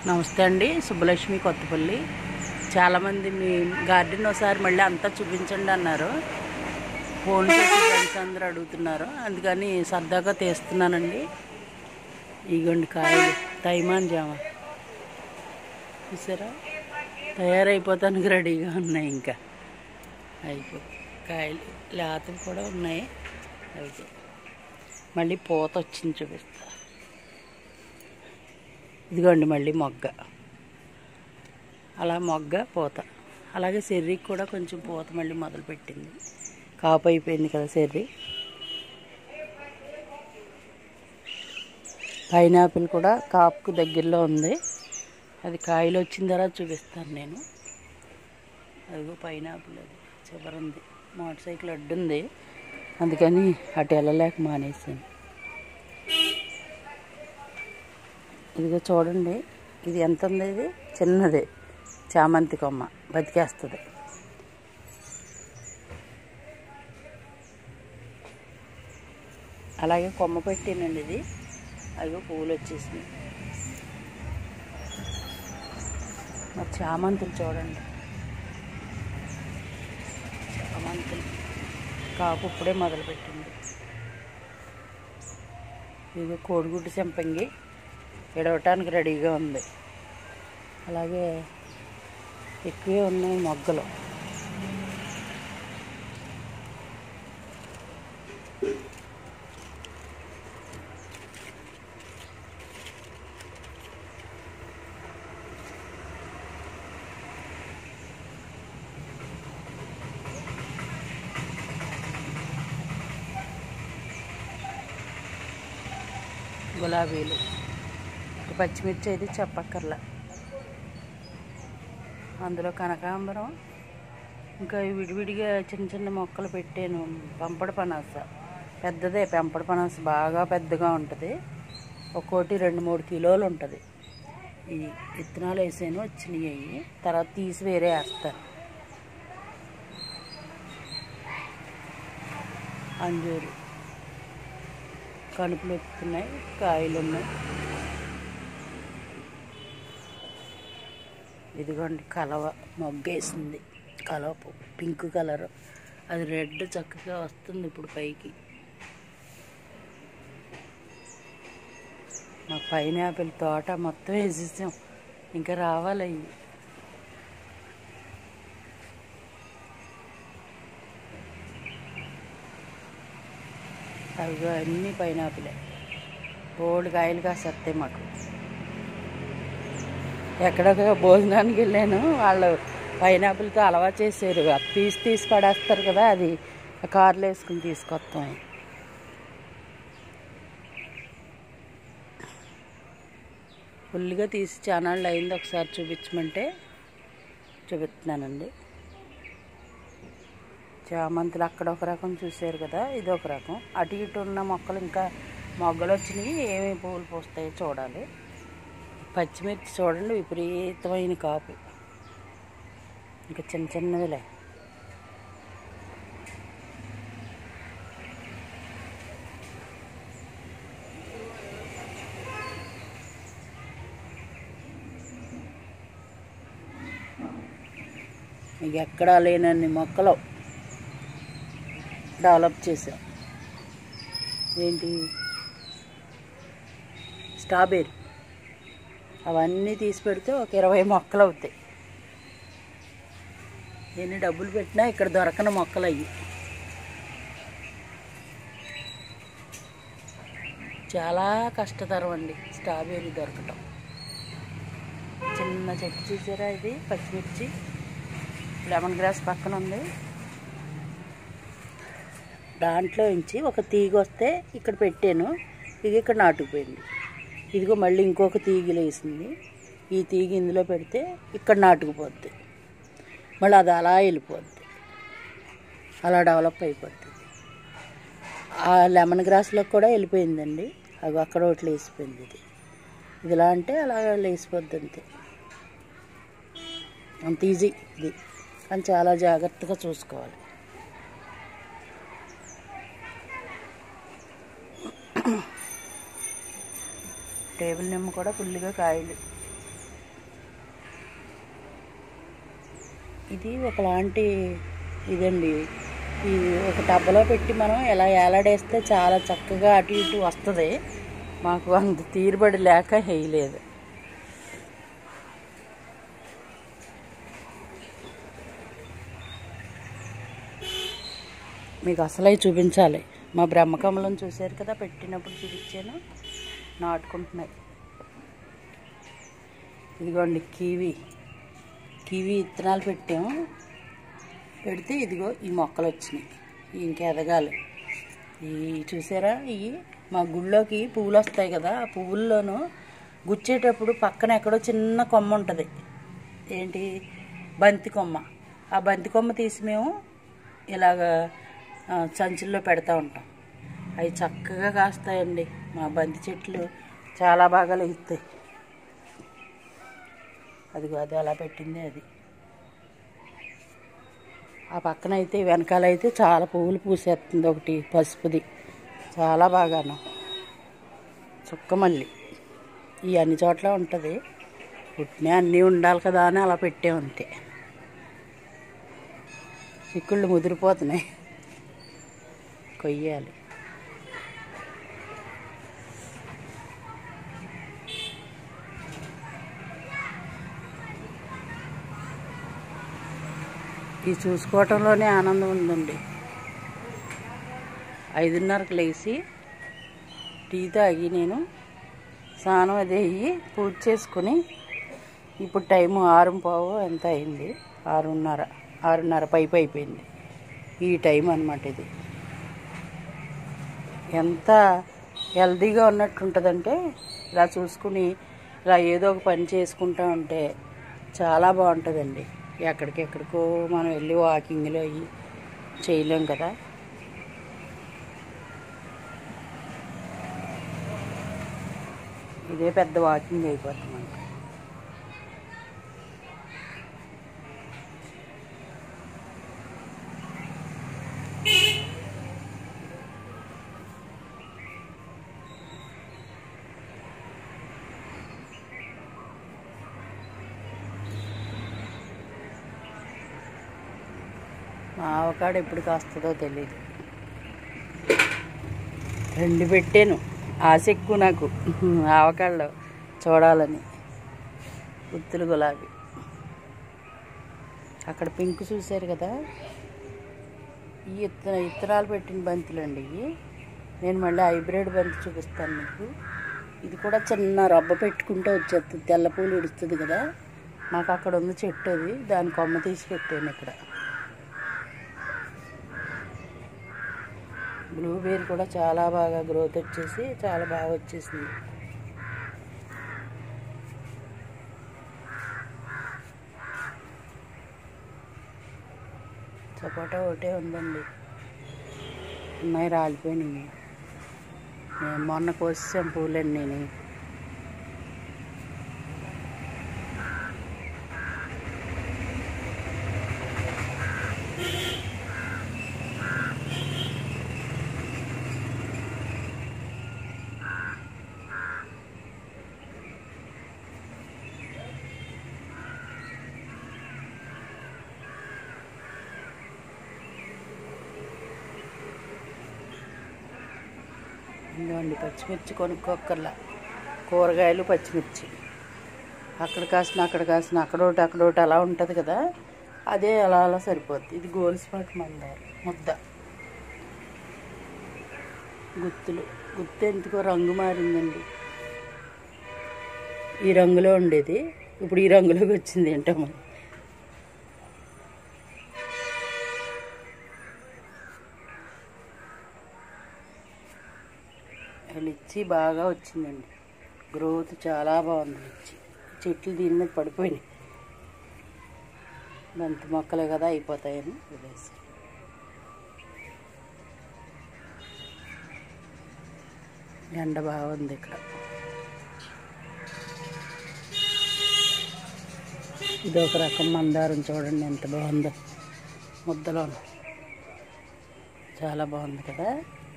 నమస్తే అండి సుబ్బలక్ష్మి కొత్తపల్లి చాలామంది మీ గార్డెన్ ఒకసారి మళ్ళీ అంతా చూపించండి అన్నారు ఫోన్ చేసి ఫ్రెండ్స్ అందరూ అడుగుతున్నారు అందుకని సరదాగా తీస్తున్నానండి ఇగోండి కాయలు తైమాన్ జామ చూసారా తయారైపోతానికి రెడీగా ఉన్నాయి ఇంకా అయిపో కాయలు లేతవి కూడా ఉన్నాయి అయితే మళ్ళీ పూత వచ్చింది చూపిస్తా ఇదిగోండి మళ్ళీ మొగ్గ అలా మొగ్గ పూత అలాగే సెర్రీకి కూడా కొంచెం పూత మళ్ళీ మొదలుపెట్టింది కాపు అయిపోయింది కదా సెర్రీ పైనాపిల్ కూడా కాపుకు దగ్గరలో ఉంది అది కాయలు వచ్చిన తర్వాత చూపిస్తాను నేను అదిగో పైనాపిల్ అది చివరుంది మోటార్ సైకిల్ అడ్డుంది అందుకని అటు వెళ్ళలేక మానేసాను ఇదిగో చూడండి ఇది ఎంత ఉంది ఇది చిన్నది చామంతి కొమ్మ బతికేస్తుంది అలాగే కొమ్మ పెట్టానండి ఇది అదిగో పువ్వులు వచ్చేసింది మరి చామంతులు చూడండి చామంతులు కాపు ఇప్పుడే మొదలుపెట్టింది ఇది కోడిగుడ్డు చెంపంగి విడవటానికి రెడీగా ఉంది అలాగే ఎక్కువే ఉన్నాయి మొగ్గలు గులాబీలు పచ్చిమిర్చి అయితే చెప్పక్కర్లా అందులో కనకాంబరం ఇంకా ఈ విడివిడిగా చిన్న చిన్న మొక్కలు పెట్టాను పంపడ పనాస పెద్దదే పెంపడ పనాస బాగా పెద్దగా ఉంటుంది ఒక్కోటి రెండు మూడు కిలోలు ఉంటుంది ఈ విత్తనాలు వేసాను వచ్చినాయి అవి తర్వాత తీసి వేరే వేస్తాను అంజూరు కనుపులు ఎక్కుతున్నాయి కాయలు ఉన్నాయి ఇదిగోండి కలవ మొగ్గేసింది కలవ పువ్వు పింక్ కలర్ అది రెడ్ చక్కగా వస్తుంది ఇప్పుడు పైకి మా పైనాపిల్ తోట మొత్తం వేసేసాం ఇంకా రావాలి అవి అవి అన్నీ పైనాపిలే బోల్డ్ కాయలు కాసేస్తాయి మాకు ఎక్కడో భోజనానికి వెళ్ళాను వాళ్ళు పైనాపిల్తో అలవా చేశారు ఆ పీస్ తీసి పడేస్తారు కదా అది కార్లో వేసుకుని తీసుకొస్తాం ఫుల్గా తీసి చానాళ్ళు అయింది ఒకసారి చూపించమంటే చూపిస్తున్నానండి చామంతులు అక్కడ ఒక రకం చూసారు కదా ఇది ఒక రకం అటు ఇటు ఉన్న మొక్కలు ఇంకా మొగ్గలు వచ్చినాయి ఏమేమి పువ్వులు పూస్తాయో చూడాలి పచ్చిమిర్చి చూడండి విపరీతమైన కాపు ఇంకా చిన్న చిన్నవిలే ఇక ఎక్కడా లేనన్ని మొక్కలు డెవలప్ చేసాం ఏంటి స్ట్రాబెర్రీ అవన్నీ తీసి పెడితే ఒక ఇరవై మొక్కలు అవుతాయి ఎన్ని డబ్బులు పెట్టినా ఇక్కడ దొరకని మొక్కలు అయ్యి చాలా కష్టతరం అండి స్ట్రాబెర్రీ దొరకటం చిన్న చెట్టు చూసారా ఇది పచ్చిమిర్చి లెమన్ గ్రాస్ పక్కన ఉంది దాంట్లో నుంచి ఒక తీగ వస్తే ఇక్కడ పెట్టాను ఇది ఇక్కడ నాటుకుపోయింది ఇదిగో మళ్ళీ ఇంకొక తీగలు వేసింది ఈ తీగ ఇందులో పెడితే ఇక్కడ నాటుకుపోద్ది మళ్ళీ అది అలా వెళ్ళిపోద్ది అలా డెవలప్ అయిపోద్ది ఆ లెమన్ గ్రాస్లో కూడా వెళ్ళిపోయిందండి అవి అక్కడ ఒకటి లేసిపోయింది ఇది ఇదిలా అంటే అలా లేసిపోద్ది అంతే అంత ఈజీ ఇది కానీ చాలా జాగ్రత్తగా చూసుకోవాలి టేబుల్ నిమ్మ కూడా ఫుల్గా కాయలు ఇది ఒకలాంటి ఇదండి ఇది ఒక టబ్బలో పెట్టి మనం ఎలా ఏలాడేస్తే చాలా చక్కగా అటు ఇటు వస్తుంది మాకు అంత తీరుబడి లేక వేయలేదు మీకు అసలే చూపించాలి మా బ్రహ్మకమలం చూశారు కదా పెట్టినప్పుడు చూపించాను నాటుకుంటున్నాయి ఇదిగోండి కివి కివి విత్తనాలు పెట్టాము పెడితే ఇదిగో ఈ మొక్కలు వచ్చినాయి ఇంక ఎదగాలి ఈ చూసారా ఇవి మా గుళ్ళోకి పువ్వులు వస్తాయి కదా ఆ పువ్వుల్లోనూ గుచ్చేటప్పుడు పక్కన ఎక్కడో చిన్న కొమ్మ ఉంటుంది ఏంటి బంతి కొమ్మ ఆ బంతి కొమ్మ తీసి మేము ఇలాగ ఆ, సంచుల్లో పెడతా ఉంటాం అవి చక్కగా కాస్తాయండి మా బంతి చెట్లు చాలా బాగా లేస్తాయి అదిగో అది అలా పెట్టింది అది ఆ పక్కన అయితే వెనకాల అయితే చాలా పువ్వులు పూసేస్తుంది ఒకటి పసుపుది చాలా బాగాను చుక్కమల్లి ఈ అన్ని చోట్ల ఉంటుంది పుట్టిన అన్నీ ఉండాలి కదా అని అలా పెట్టాం అంతే చిక్కుళ్ళు ముదిరిపోతున్నాయి కొయ్యాలి ఈ చూసుకోవటంలోనే ఆనందం ఉందండి ఐదున్నరకు లేచి టీ తాగి నేను స్నానం అది అయ్యి పూజ చేసుకుని ఇప్పుడు టైము ఆరు పావు ఎంత అయింది ఆరున్నర ఆరున్నర పైపు అయిపోయింది ఈ టైం అనమాట ఇది ఎంత హెల్తీగా ఉన్నట్టు ఉంటుందంటే ఇలా చూసుకుని ఇలా ఏదో ఒక పని చేసుకుంటా ఉంటే చాలా బాగుంటుందండి ఎక్కడికెక్కడికో మనం వెళ్ళి వాకింగ్లో అయ్యి చేయలేం కదా ఇదే పెద్ద వాకింగ్ అయిపోతుంది మనకు మా ఆవకాడ ఎప్పుడు కాస్తుందో తెలియదు రెండు పెట్టాను ఆశ ఎక్కువ నాకు ఆవకాడలో చూడాలని గుత్తులు గులాబీ అక్కడ పింక్ చూశారు కదా ఈ ఇత్తన ఇత్తనాలు పెట్టిన బంతులండి ఇవి నేను మళ్ళీ హైబ్రిడ్ బంతి చూపిస్తాను మీకు ఇది కూడా చిన్న రబ్బ పెట్టుకుంటే వచ్చేస్తుంది తెల్ల పూలు ఇడుస్తుంది కదా నాకు అక్కడ ఉంది చెట్టు అది దాని కొమ్మ తీసి పెట్టాను ఇక్కడ బ్లూబెర్రీ కూడా చాలా బాగా గ్రోత్ వచ్చేసి చాలా బాగా వచ్చేసింది సపోటా ఒకటే ఉందండి ఉన్నాయి రాలిపోయినాయి నేను మొన్న కోసాం పూలండి నేను ఇదిగోండి పచ్చిమిర్చి కొనుక్కోక్కర్లా కూరగాయలు పచ్చిమిర్చి అక్కడ కాసిన అక్కడ కాసిన అక్కడోటి అక్కడోటి అలా ఉంటుంది కదా అదే అలా అలా సరిపోద్ది ఇది గోల్స్పాట్ మందారు ముద్ద గుత్తులు గుత్తు ఎందుకో రంగు మారిందండి ఈ రంగులో ఉండేది ఇప్పుడు ఈ రంగులోకి వచ్చింది ఏంటో మరి లిచ్చి బాగా వచ్చిందండి గ్రోత్ చాలా బాగుంది లిచ్చి చెట్లు దీని మీద పడిపోయినాయి బంతి మొక్కలే కదా అయిపోతాయని వదిలేసి ఎండ బాగుంది ఇక్కడ ఇది ఒక రకం మందారం చూడండి ఎంత బాగుందో ముద్దలో చాలా బాగుంది కదా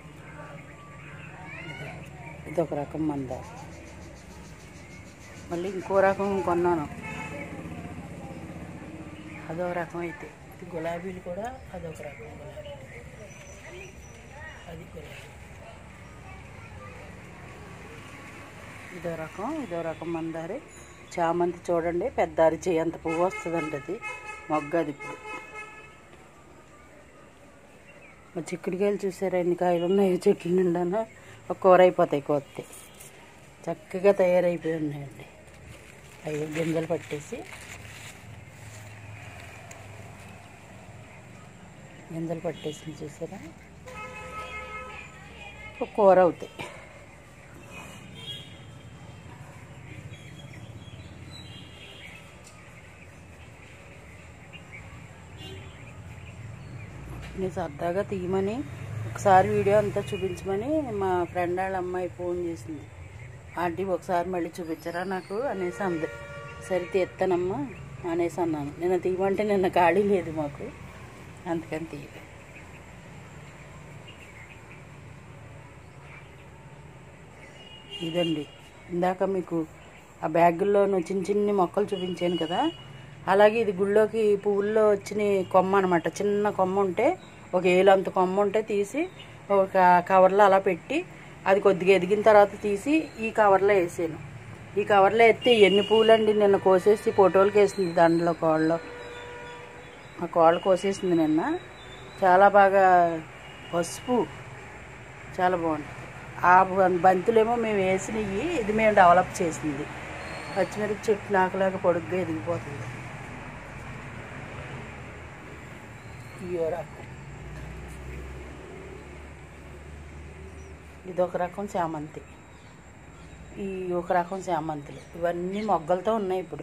ఇది ఒక రకం మందారం మళ్ళీ ఇంకో రకం కొన్నాను అదో రకం అయితే ఇది గులాబీలు కూడా అదొక రకం గులాబీ అది గులాబీ ఇదో రకం ఇదో రకం మందారి చామంతి చూడండి పెద్ద అరిచి అంత పువ్వు వస్తుందండి అది మొగ్గ అది ఇప్పుడు మా చిక్కుడుకాయలు చూసారా ఎన్ని కాయలు ఉన్నాయి చెట్ల నిండాను ఒక కూర అయిపోతాయి కొత్త చక్కగా తయారైపోయి ఉన్నాయండి అవి గింజలు పట్టేసి గింజలు పట్టేసి చూసారా ఒక కూర అవుతాయి నేను సరదాగా తీయమని ఒకసారి వీడియో అంతా చూపించమని మా ఫ్రెండ్ వాళ్ళ అమ్మాయి ఫోన్ చేసింది ఆంటీ ఒకసారి మళ్ళీ చూపించరా నాకు అనేసి అంది సరే తీస్తానమ్మా అనేసి అన్నాను నిన్న తీయమంటే నిన్న ఖాళీ లేదు మాకు అందుకని తీయలే ఇదండి ఇందాక మీకు ఆ బ్యాగుల్లోనూ చిన్న చిన్ని మొక్కలు చూపించాను కదా అలాగే ఇది గుళ్ళోకి పువ్వుల్లో వచ్చిన కొమ్మ అనమాట చిన్న కొమ్మ ఉంటే ఒక ఏలంత కొమ్మ ఉంటే తీసి ఒక కవర్లో అలా పెట్టి అది కొద్దిగా ఎదిగిన తర్వాత తీసి ఈ కవర్లో వేసాను ఈ కవర్లో ఎత్తి ఎన్ని పూలండి నిన్న కోసేసి ఫోటోలకి వేసింది దాంట్లో కోళ్ళలో ఆ కోళ్ళ కోసేసింది నిన్న చాలా బాగా పసుపు చాలా బాగుంటుంది ఆ బం- బంతులేమో మేము వేసినవి ఇది మేము డెవలప్ చేసింది పచ్చిమిరప చెట్టు నాకులాగా పొడుగ్గా ఎదిగిపోతుంది ఇయో రకం ఇది ఒక రకం చామంతి ఈ ఒక రకం చామంతులు ఇవన్నీ మొగ్గలతో ఉన్నాయి ఇప్పుడు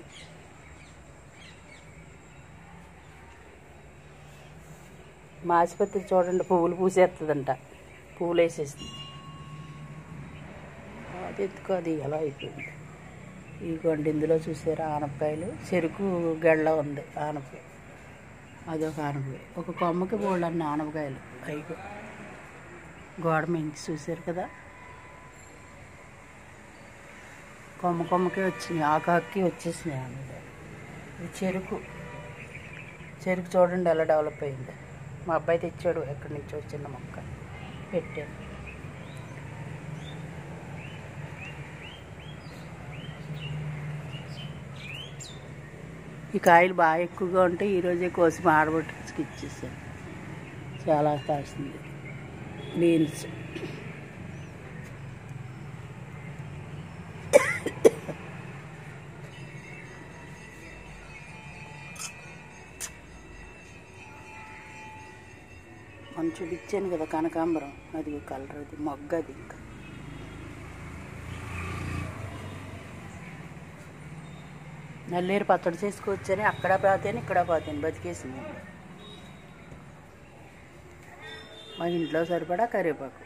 మా ఆసుపత్రి చూడండి పువ్వులు పూసేస్తుందంట పువ్వులు వేసేసింది అది ఎత్తుకో అది ఎలా అయిపోయింది ఇదిగోండి ఇందులో చూసారా ఆనపకాయలు చెరుకు గెళ్ళ ఉంది ఆనపకాయ అదొక ఆనపకాయ ఒక కొమ్మకి బోళ్ళు అన్ని ఆనపకాయలు అయిపో గోడ మించి చూసారు కదా కొమ్మ కొమ్మకే వచ్చినాయి ఆకాకి వచ్చేసినాయి ఆనపకాయ ఇది చెరుకు చెరుకు చూడండి ఎలా డెవలప్ అయింది మా అబ్బాయి తెచ్చాడు ఎక్కడి నుంచో చిన్న మొక్క పెట్టాను ఈ కాయలు బాగా ఎక్కువగా ఉంటే ఈరోజే కోసి మా ఆడబొట్టుకి ఇచ్చేసాను చాలా కాసింది బీన్స్ మనం చూపించాను కదా కనకాంబరం అది కలర్ అది మొగ్గ అది ఇంకా నల్లేరు పచ్చడి చేసుకొచ్చని అక్కడ పాతాను ఇక్కడ పాతాను బతికేసింది మా ఇంట్లో సరిపడా కరివేపాకు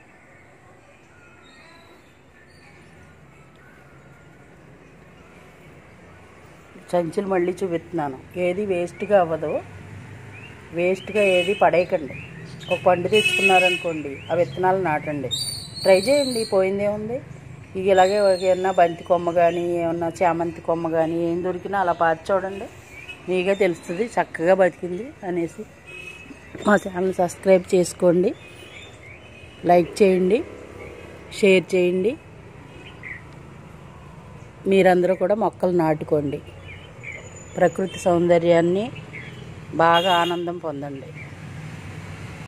సంచులు మళ్ళీ చూపిస్తున్నాను ఏది వేస్ట్గా అవ్వదు వేస్ట్గా ఏది పడేయకండి ఒక పండు తెచ్చుకున్నారనుకోండి ఆ విత్తనాలు నాటండి ట్రై చేయండి పోయిందే ఉంది ఇక ఇలాగే ఒక ఏమన్నా బంతి కొమ్మ కానీ ఏమన్నా చామంతి కొమ్మ కానీ ఏం దొరికినా అలా పాతి చూడండి మీకే తెలుస్తుంది చక్కగా బతికింది అనేసి మా ఛానల్ సబ్స్క్రైబ్ చేసుకోండి లైక్ చేయండి షేర్ చేయండి మీరందరూ కూడా మొక్కలు నాటుకోండి ప్రకృతి సౌందర్యాన్ని బాగా ఆనందం పొందండి